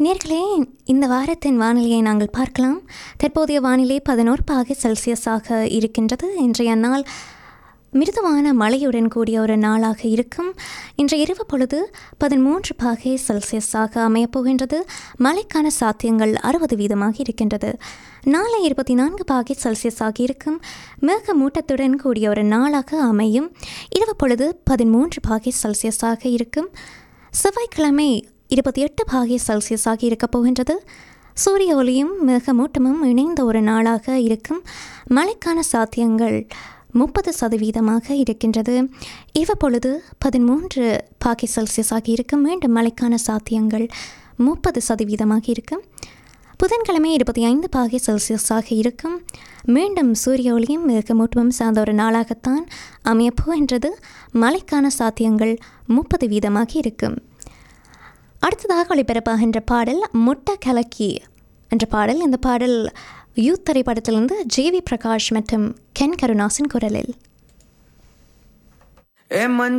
நேர்களே இந்த வாரத்தின் வானிலையை நாங்கள் பார்க்கலாம் தற்போதைய வானிலை பதினோரு பாகை செல்சியஸாக இருக்கின்றது இன்றைய நாள் மிருதுவான மழையுடன் கூடிய ஒரு நாளாக இருக்கும் இன்றைய இரவு பொழுது பதிமூன்று பாகை செல்சியஸாக அமையப் போகின்றது மழைக்கான சாத்தியங்கள் அறுபது வீதமாக இருக்கின்றது நாளை இருபத்தி நான்கு பாகை செல்சியஸாக இருக்கும் மேகமூட்டத்துடன் கூடிய ஒரு நாளாக அமையும் இரவு பொழுது பதிமூன்று பாகை செல்சியஸாக இருக்கும் செவ்வாய்க்கிழமை இருபத்தி எட்டு பாகை செல்சியஸாக இருக்கப் போகின்றது சூரிய ஒளியும் மேகமூட்டமும் இணைந்த ஒரு நாளாக இருக்கும் மழைக்கான சாத்தியங்கள் முப்பது சதவீதமாக இருக்கின்றது இவ்வப்பொழுது பதிமூன்று பாகை செல்சியஸாக இருக்கும் மீண்டும் மழைக்கான சாத்தியங்கள் முப்பது சதவீதமாக இருக்கும் புதன்கிழமை இருபத்தி ஐந்து பாகை செல்சியஸாக இருக்கும் மீண்டும் சூரிய ஒளியும் மேகமூட்டமும் சார்ந்த ஒரு நாளாகத்தான் அமையப்போகின்றது மழைக்கான சாத்தியங்கள் முப்பது வீதமாக இருக்கும் அடுத்ததாக ஒளிபரப்பாகின்ற பாடல் முட்டை கலக்கி என்ற பாடல் இந்த பாடல் யூத் திரைப்படத்திலிருந்து ஜேவி பிரகாஷ் மற்றும் கென் கருணாசின் குரலில் ஏ மஞ்ச